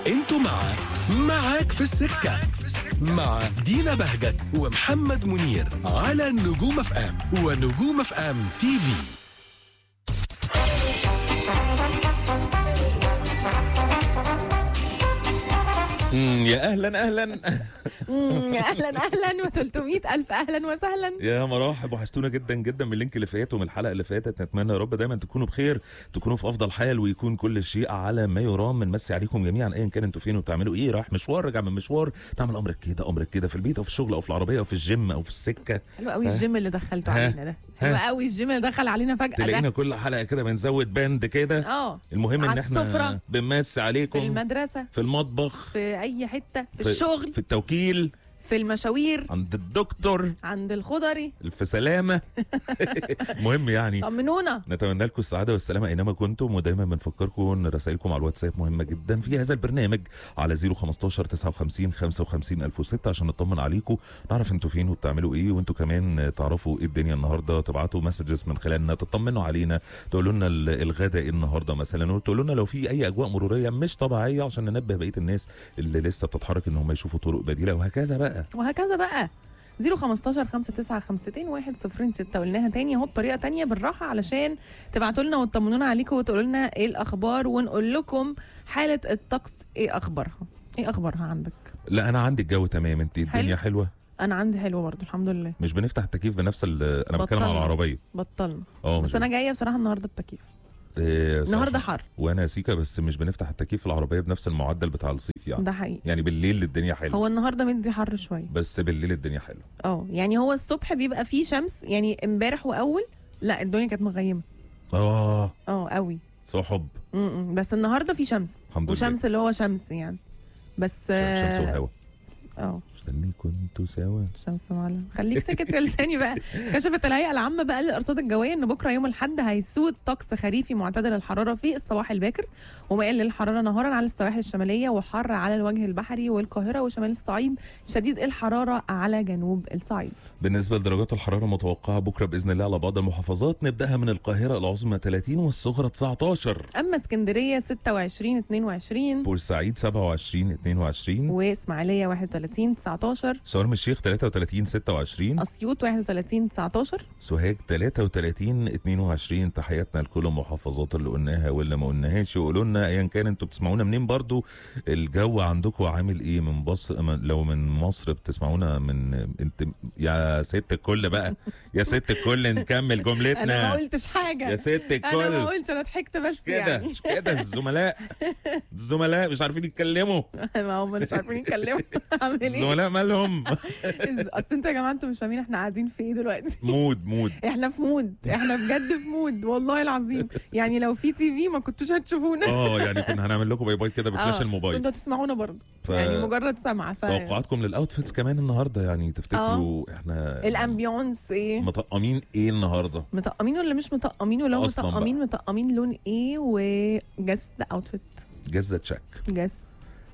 انتوا مع معاك في السكة مع دينا بهجت ومحمد منير على نجوم اف ام ونجوم اف ام تي في مم، يا اهلا اهلا مم، اهلا اهلا و300 الف اهلا وسهلا يا مراحب وحشتونا جدا جدا من اللينك اللي فات ومن الحلقه اللي فاتت نتمنى يا رب دايما تكونوا بخير تكونوا في افضل حال ويكون كل شيء على ما يرام بنمسي عليكم جميعا ايا كان انتوا فين وبتعملوا ايه رايح مشوار راجع من مشوار تعمل امرك كده امرك كده في البيت او في الشغل او في العربيه او في الجيم او في السكه حلو قوي الجيم اللي دخلته ها؟ علينا ده حلو ها؟ قوي الجيم اللي دخل علينا فجاه تلاقينا ده كل حلقه كده بنزود باند كده اه المهم ان على احنا السفرة. بنمسي في عليكم المدرسه في المطبخ في اي حته في الشغل في التوكيل في المشاوير عند الدكتور عند الخضري في سلامه مهم يعني طمنونا نتمنى لكم السعادة والسلامة أينما كنتم ودايما بنفكركم إن رسائلكم على الواتساب مهمة جدا في هذا البرنامج على 015 59 55 1006 عشان نطمن عليكم نعرف انتوا فين وبتعملوا ايه وانتوا كمان تعرفوا ايه الدنيا النهارده تبعتوا مسجز من خلالنا تطمنوا علينا تقولوا لنا ال- الغدا ايه النهارده مثلا وتقولوا لنا لو في اي اجواء مروريه مش طبيعيه عشان ننبه بقيه الناس اللي لسه بتتحرك ان هم يشوفوا طرق بديله وهكذا بقى وهكذا بقى 015 59 1 0 6 قلناها تاني اهو بطريقه تانية بالراحه علشان تبعتوا لنا وتطمنونا عليكم وتقولوا لنا ايه الاخبار ونقول لكم حاله الطقس ايه اخبارها ايه اخبارها عندك لا انا عندي الجو تمام انت الدنيا حلو. حلوه انا عندي حلوه برضو الحمد لله مش بنفتح التكييف بنفس ال- انا بتكلم على بطلنا. العربيه بطلنا اه بس مش انا جايه بصراحه النهارده بتكييف إيه، صح. النهارده حر وانا سيكا بس مش بنفتح التكييف في العربيه بنفس المعدل بتاع الصيف يعني ده حقيقي يعني بالليل الدنيا حلوه هو النهارده مدي حر شويه بس بالليل الدنيا حلوه اه يعني هو الصبح بيبقى فيه شمس يعني امبارح واول لا الدنيا كانت مغيمه اه اه قوي سحب م-م. بس النهارده في شمس الحمد لله وشمس اللي هو شمس يعني بس شمس وهوا اه مش ده اللي كنتوا سوا شمس معلم خليك ساكت يا لساني بقى كشفت الهيئه العامه بقى للارصاد الجويه ان بكره يوم الاحد هيسود طقس خريفي معتدل الحراره في الصباح الباكر ومائل للحراره نهارا على السواحل الشماليه وحر على الوجه البحري والقاهره وشمال الصعيد شديد الحراره على جنوب الصعيد بالنسبه لدرجات الحراره المتوقعه بكره باذن الله على بعض المحافظات نبداها من القاهره العظمى 30 والصغرى 19 اما اسكندريه 26 22 بورسعيد 27 22 واسماعيليه 31 19 شرم الشيخ 33 26 اسيوط 31 19 سوهاج 33 22 تحياتنا لكل المحافظات اللي قلناها واللي ما قلناهاش وقولوا لنا ايا كان انتوا بتسمعونا منين برضو الجو عندكم عامل ايه من بص من- لو من مصر بتسمعونا من انت يا ست الكل بقى يا ست الكل نكمل انا ما جملتنا قلتش حاجه يا ست انا ما الكل قلتش انا ضحكت بس كده يعني مش كده الزملاء الزملاء مش عارفين يتكلموا ما هم مش عارفين يتكلموا اعمل ايه الزملاء مالهم إز- اصل انتوا يا جماعه انتوا مش فاهمين احنا قاعدين في ايه دلوقتي مود مود احنا في مود احنا بجد في مود والله العظيم يعني لو في تي في ما كنتوش هتشوفونا اه يعني كنا هنعمل لكم باي باي كده بفلاش آه، الموبايل كنتوا هتسمعونا برضه ف- يعني مجرد سمع ف توقعاتكم للاوتفيتس كمان النهارده يعني تفتكروا احنا الامبيونس ايه مطقمين ايه النهارده مطقمين ولا مش مطقمين ولو أصلاً بقى. مطقمين مطقمين لون ايه وجس ذا اوتفيت جزة تشك جس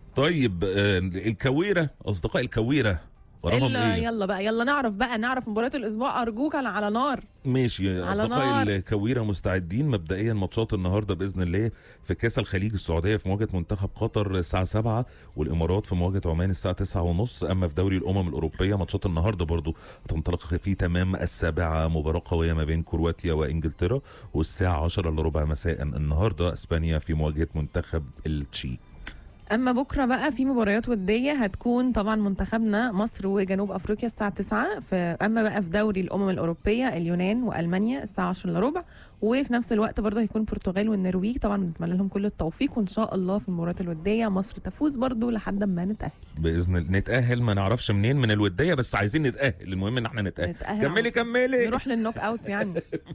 طيب آه الكويره اصدقاء الكويره وراهم يلا ايه يلا بقى يلا نعرف بقى نعرف مباريات الاسبوع ارجوك انا على نار ماشي على اصدقاء نار. الكويره مستعدين مبدئيا ماتشات النهارده باذن الله في كاس الخليج السعوديه في مواجهه منتخب قطر الساعه 7 والامارات في مواجهه عمان الساعه 9 ونص اما في دوري الامم الاوروبيه ماتشات النهارده برضو هتنطلق في تمام السابعه مباراه قويه ما بين كرواتيا وانجلترا والساعه 10 الا ربع مساء النهارده اسبانيا في مواجهه منتخب التشيك اما بكره بقى في مباريات وديه هتكون طبعا منتخبنا مصر وجنوب افريقيا الساعه 9 ف... اما بقى في دوري الامم الاوروبيه اليونان والمانيا الساعه 10 الا ربع وفي نفس الوقت برضه هيكون البرتغال والنرويج طبعا بنتمنى لهم كل التوفيق وان شاء الله في المباريات الوديه مصر تفوز برضه لحد ما نتاهل باذن الله نتاهل ما نعرفش منين من الوديه بس عايزين نتاهل المهم ان احنا نتاهل نتأهل كملي على كملي نروح للنوك اوت يعني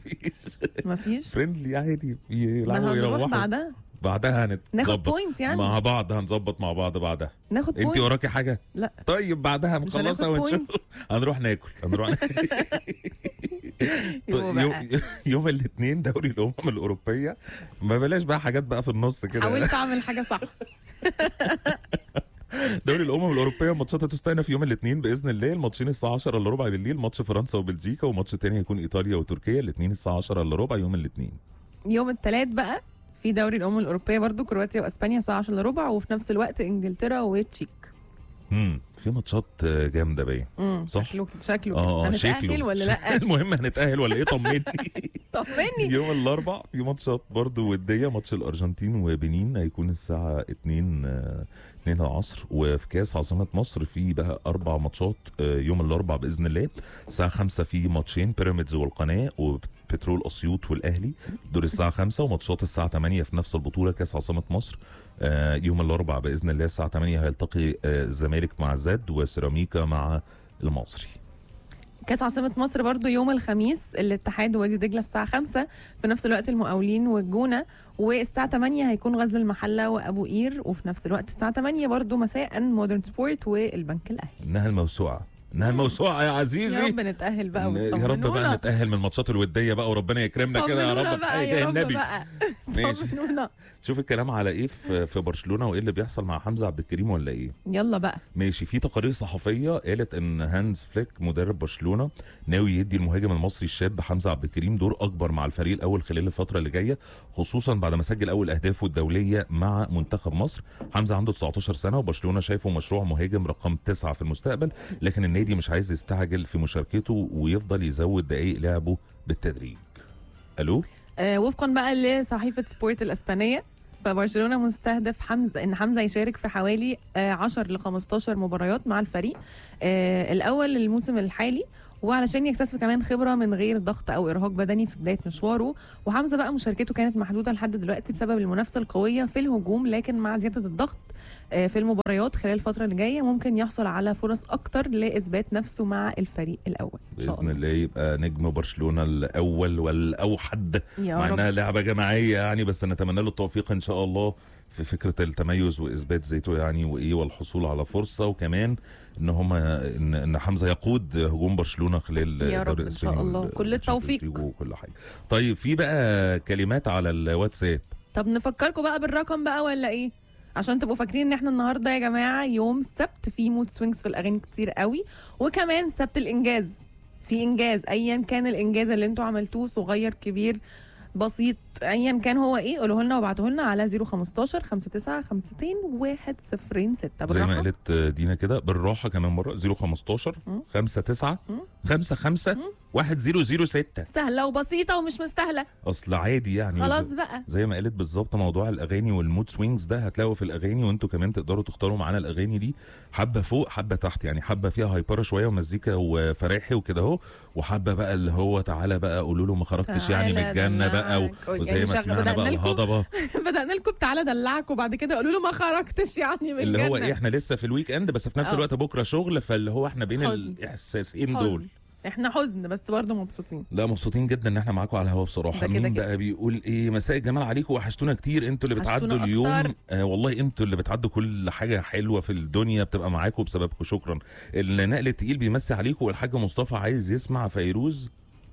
مفيش فريندلي عادي ما يلعبوا هنروح يروحوا بعدها بعدها ناخد هنتظبط بوينت يعني مع بعض هنظبط مع بعض بعدها ناخد انت بوينت وراكي حاجه لا طيب بعدها مش نخلصها هناخد ونشوف points. هنروح ناكل هنروح يبقوا يوم, بقى. يوم الاثنين دوري الامم الاوروبيه ما بلاش بقى حاجات بقى في النص كده حاولت اعمل حاجه صح دوري الامم الاوروبيه ماتشات هتستأنف يوم الاثنين باذن الله الماتشين الساعه 10 الا ربع بالليل ماتش فرنسا وبلجيكا وماتش تاني هيكون ايطاليا وتركيا الاثنين الساعه 10 الا ربع يوم الاثنين يوم الثلاث بقى في دوري الامم الاوروبيه برضو كرواتيا واسبانيا الساعه 10 الا ربع وفي نفس الوقت انجلترا وتشيك امم في ماتشات آه، جامده باين امم صح. شكله شكله اه هنتاهل شكله ولا لا المهم هنتاهل ولا ايه طمني طمني يوم الاربع في ماتشات برضو وديه ماتش الارجنتين وبنين هيكون الساعه 2 آه، 2 العصر وفي كاس عاصمه مصر في بقى اربع ماتشات آه، يوم الاربع باذن الله الساعه 5 في ماتشين بيراميدز والقناه وبترول اسيوط والاهلي دول الساعه 5 وماتشات الساعه 8 في نفس البطوله كاس عاصمه مصر آه، يوم الاربع باذن الله الساعه 8 هيلتقي آه، الزمالك مع زد وسيراميكا مع المصري كاس عاصمة مصر برضو يوم الخميس الاتحاد ووادي دجلة الساعة 5 في نفس الوقت المقاولين والجونة والساعة 8 هيكون غزل المحلة وأبو قير وفي نفس الوقت الساعة 8 برضو مساء مودرن سبورت والبنك الأهلي انها الموسوعه انها الموسوعه يا عزيزي يا رب نتأهل بقى يا رب بقى وتطمنونا. نتأهل من الماتشات الودية بقى وربنا يكرمنا كده يا طمنونا رب بقى بحاجة يا رب النبي بقى ماشي طمنونا شوف الكلام على ايه في في برشلونة وايه اللي بيحصل مع حمزة عبد الكريم ولا ايه يلا بقى ماشي في تقارير صحفية قالت ان هانز فليك مدرب برشلونة ناوي يدي المهاجم المصري الشاب حمزة عبد الكريم دور اكبر مع الفريق الاول خلال الفترة اللي جاية خصوصا بعد ما سجل اول اهدافه الدولية مع منتخب مصر حمزة عنده 19 سنة وبرشلونة شايفه مشروع مهاجم رقم تسعة في المستقبل لكن النادي مش عايز يستعجل في مشاركته ويفضل يزود دقائق لعبه بالتدريج الو آه وفقا بقى لصحيفة سبورت الأسبانية فبرشلونة مستهدف حمزة ان حمزة يشارك في حوالي آه 10 ل 15 مباريات مع الفريق آه الاول الموسم الحالي وعلشان يكتسب كمان خبره من غير ضغط او ارهاق بدني في بدايه مشواره وحمزه بقى مشاركته كانت محدوده لحد دلوقتي بسبب المنافسه القويه في الهجوم لكن مع زياده الضغط آه، في المباريات خلال الفتره اللي جايه ممكن يحصل على فرص اكتر لاثبات نفسه مع الفريق الاول ان شاء باذن الله الله يبقى نجم برشلونه الاول والاوحد يا مع رب انها لعبه جماعيه يعني بس نتمنى له التوفيق ان شاء الله في فكره التميز واثبات ذاته يعني وايه والحصول على فرصه وكمان ان هما ان, إن حمزه يقود هجوم برشلونه خلال يا رب الدوري إن شاء الإسباني الله. وال- كل والشامبيونز التوفيق. ليج وكل حاجه طيب في بقى كلمات على الواتساب طب نفكركم بقى بالرقم بقى ولا ايه عشان تبقوا فاكرين ان احنا النهارده يا جماعه يوم السبت في مود سوينجز في الاغاني كتير قوي وكمان سبت الانجاز في انجاز ايا كان الانجاز اللي انتوا عملتوه صغير كبير بسيط ايا كان هو ايه قولوه لنا وابعتوه لنا على 015 59 52 106 زي ما بالراحه قالت دينا كده بالراحه كمان مره 015 مم. 59 مم. 55 1006 سهله وبسيطه ومش مستاهله اصل عادي يعني خلاص بقى زي ما قالت بالظبط موضوع الاغاني والمود سوينجز ده هتلاقوا في الاغاني وانتوا كمان تقدروا تختاروا معانا الاغاني دي حبه فوق حبه تحت يعني حبه فيها هايبره شويه ومزيكا وفرايحي وكده اهو وحبه بقى اللي هو تعالى بقى قولوا له ما خرجتش يعني من تعالى الجنه بقى و- دلعك. وزي يعني ما شغل- سمعنا بدأنا بقى لكم- الهضبه بدانا لكم تعالى دلعك وبعد كده قولوا له ما خرجتش يعني من اللي هو الجنة. ايه احنا لسه في الويك اند بس في نفس اه. الوقت بكره شغل فاللي هو احنا بين حزن. الاحساسين حزن. دول احنا حزن بس برضه مبسوطين لا مبسوطين جدا ان احنا معاكم على الهوا بصراحه ده كده مين كده. بقى بيقول ايه مساء الجمال عليكم وحشتونا كتير انتوا اللي بتعدوا وحشتونا اليوم أكتر. آه والله انتوا اللي بتعدوا كل حاجه حلوه في الدنيا بتبقى معاكم بسببكم شكرا النقل التقيل بيمسي عليكم والحاج مصطفى عايز يسمع فيروز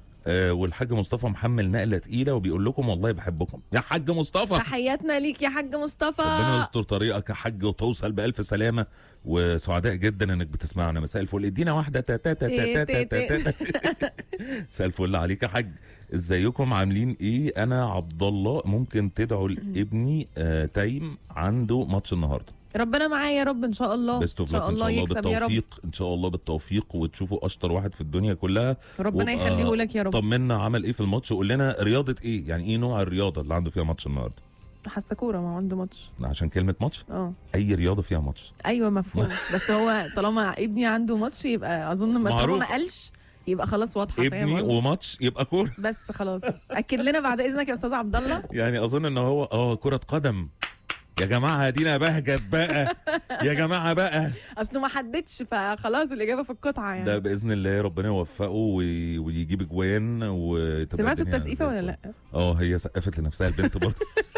آه والحاج مصطفى محمل نقله تقيله وبيقول لكم والله بحبكم يا حاج مصطفى تحياتنا ليك يا حاج ربنا مصطفى يستر طريقك يا حاج وتوصل بألف سلامة وسعداء جدا انك بتسمعنا مساء الفل ادينا واحدة تا تا تا تا تا تا تا تا. مساء الفل عليك يا حاج ازيكم عاملين ايه انا عبد الله ممكن تدعوا لابني آه تايم عنده ماتش النهارده ربنا معايا يا رب ان شاء الله بيست ان اوف لك شاء ان الله شاء الله يكسب يا رب بالتوفيق ان شاء الله بالتوفيق وتشوفوا اشطر واحد في الدنيا كلها ربنا وابقى يخليه لك يا رب طمنا عمل ايه في الماتش وقول لنا رياضه ايه يعني ايه نوع الرياضه اللي عنده فيها ماتش النهارده حاسه كوره ما هو عنده ماتش عشان كلمه ماتش اه اي رياضه فيها ماتش ايوه مفهوم بس هو طالما ابني عنده ماتش يبقى اظن ما طالما معروف. ما قالش يبقى خلاص واضحه فاهم ابني قصدي؟ وماتش يبقى كوره بس خلاص اكد لنا بعد اذنك يا استاذ عبد الله يعني اظن ان هو اه كرة قدم يا جماعة دينا بهجت بقى يا جماعة بقى اصله ما حددش فخلاص الاجابه في القطعه يعني ده بإذن الله ربنا يوفقه وي- ويجيب اجوان وتبقى سمعتوا الدنيا التسقيفه زي ولا الفل. لا اه هي سقفت لنفسها البنت برضه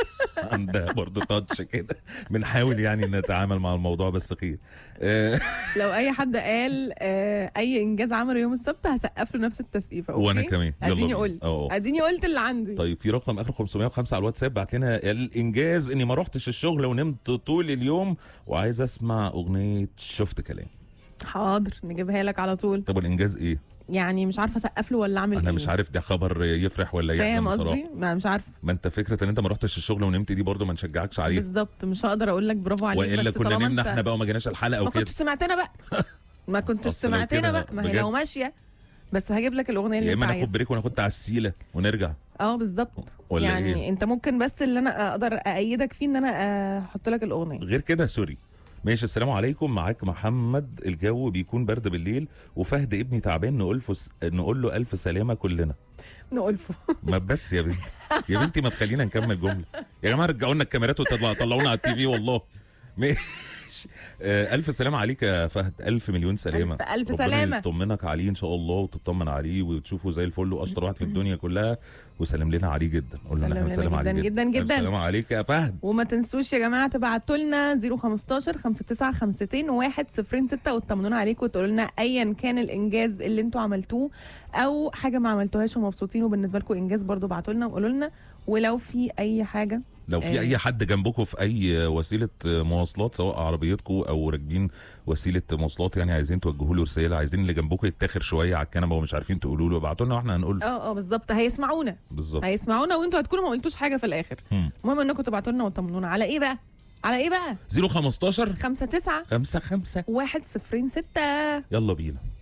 عندها برضه تاتش كده بنحاول يعني نتعامل مع الموضوع بس خير آه، لو اي حد قال آه اي انجاز عمله يوم السبت هسقف له نفس التسقيفه أوكي؟ وانا كمان يلا اديني بينا. قلت اه اديني قلت اللي عندي طيب في رقم اخر 505 على الواتساب بعت لنا الانجاز اني ما رحتش الشغل ونمت طول اليوم وعايز اسمع اغنيه شفت كلام حاضر نجيبها لك على طول طب الانجاز ايه يعني مش عارفه اسقف له ولا اعمل انا ايه مش عارف ده خبر يفرح ولا يحزن فاهم بصراحه قصدي ما مش عارفه ما انت فكره ان انت ما رحتش الشغل ونمت دي برضو ما نشجعكش عليه بالظبط مش هقدر اقول لك برافو عليك والا بس كنا طالما نمنا انت احنا بقى وما جيناش الحلقه ما وكده كنتش سمعتنا بقى ما كنتش أصل لو سمعتنا كده بقى ما هي بجد. لو ماشيه بس هجيب لك الاغنيه اللي يا انت اما ناخد عايزها بريك وناخد تعسيله ونرجع اه بالظبط ولا يعني إيه؟ انت ممكن بس اللي انا اقدر ايدك فيه ان انا احط لك الاغنيه غير كده سوري ماشي السلام عليكم معاك محمد الجو بيكون برد بالليل وفهد ابني تعبان نقول فس... نقول له الف سلامه كلنا نقولفه ما بس يا بنتي يا بنتي ما تخلينا نكمل جمله يا جماعه رجعوا لنا الكاميرات وطلعونا على التي في والله ماشي آه، الف سلامه عليك يا فهد الف مليون سلامه ألف- ألف ربنا سلامة. يطمنك عليه ان شاء الله وتطمن عليه وتشوفه زي الفل واشطر واحد في الدنيا كلها وسلم لنا عليه جدا قلنا سلم احنا لنا بنسلم عليه جداً جداً ألف جداً. سلامه عليك يا فهد وما تنسوش يا جماعه تبعتوا لنا 015 59 52 1 0 6 وتطمنونا عليكم وتقولوا لنا ايا كان الانجاز اللي انتوا عملتوه او حاجه ما عملتوهاش ومبسوطين وبالنسبه لكم انجاز برضو ابعتوا لنا وقولوا لنا ولو في اي حاجه لو في آه. اي حد جنبكم في اي وسيله مواصلات سواء عربيتكم او راكبين وسيله مواصلات يعني عايزين توجهوا له رساله عايزين اللي جنبكم يتاخر شويه على الكنبه ومش عارفين تقولوا له ابعتوا لنا واحنا هنقول له. اه اه بالظبط هيسمعونا بالظبط هيسمعونا وانتوا هتكونوا ما قلتوش حاجه في الاخر مم. المهم انكم تبعتوا لنا وتطمنونا على ايه بقى على ايه بقى 015 5 9 5 5 1 0 6 يلا بينا